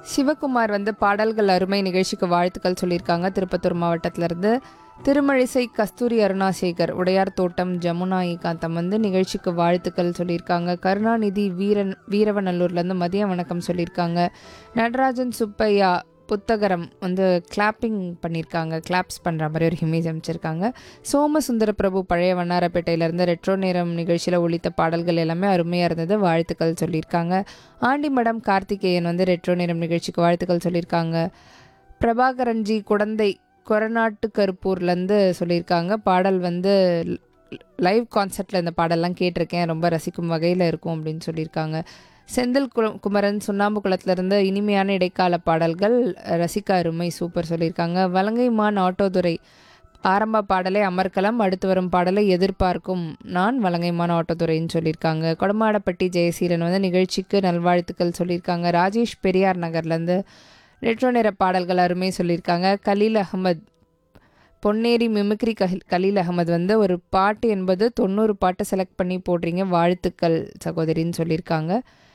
சிவகுமார் வந்து பாடல்கள் அருமை நிகழ்ச்சிக்கு வாழ்த்துக்கள் சொல்லியிருக்காங்க திருப்பத்தூர் மாவட்டத்திலேருந்து திருமழிசை கஸ்தூரி அருணாசேகர் உடையார் தோட்டம் ஜமுனா ஏகாந்தம் வந்து நிகழ்ச்சிக்கு வாழ்த்துக்கள் சொல்லியிருக்காங்க கருணாநிதி வீரன் வீரவநல்லூர்லேருந்து மதிய வணக்கம் சொல்லியிருக்காங்க நடராஜன் சுப்பையா புத்தகரம் வந்து கிளாப்பிங் பண்ணியிருக்காங்க கிளாப்ஸ் பண்ணுற மாதிரி ஒரு இமேஜ் அமைச்சிருக்காங்க சோமசுந்தர பிரபு பழைய வண்ணாரப்பேட்டையிலேருந்து ரெட்ரோ நேரம் நிகழ்ச்சியில் ஒழித்த பாடல்கள் எல்லாமே அருமையாக இருந்தது வாழ்த்துக்கள் சொல்லியிருக்காங்க ஆண்டிமடம் கார்த்திகேயன் வந்து ரெட்ரோ நேரம் நிகழ்ச்சிக்கு வாழ்த்துக்கள் சொல்லியிருக்காங்க பிரபாகரன்ஜி குடந்தை கொரநாட்டு கருப்பூர்லேருந்து சொல்லியிருக்காங்க பாடல் வந்து லைவ் கான்சர்ட்டில் இந்த பாடல்லாம் கேட்டிருக்கேன் ரொம்ப ரசிக்கும் வகையில் இருக்கும் அப்படின்னு சொல்லியிருக்காங்க செந்தில் குல குமரன் சுண்ணாம்பு குளத்துலேருந்து இனிமையான இடைக்கால பாடல்கள் ரசிக்க அருமை சூப்பர் சொல்லியிருக்காங்க வலங்கைமான் ஆட்டோதுரை ஆரம்ப பாடலை அமர்க்கலாம் அடுத்து வரும் பாடலை எதிர்பார்க்கும் நான் வலங்கைமான் ஆட்டோதுரைன்னு சொல்லியிருக்காங்க கொடமாடப்பட்டி ஜெயசீலன் வந்து நிகழ்ச்சிக்கு நல்வாழ்த்துக்கள் சொல்லியிருக்காங்க ராஜேஷ் பெரியார் நகர்லேருந்து ரெட்ரோ நிற பாடல்கள் அருமை சொல்லியிருக்காங்க கலீல் அகமது பொன்னேரி மிமிக்ரி கஹில் கலீல் அகமது வந்து ஒரு பாட்டு என்பது தொண்ணூறு பாட்டு செலக்ட் பண்ணி போடுறீங்க வாழ்த்துக்கள் சகோதரின்னு சொல்லியிருக்காங்க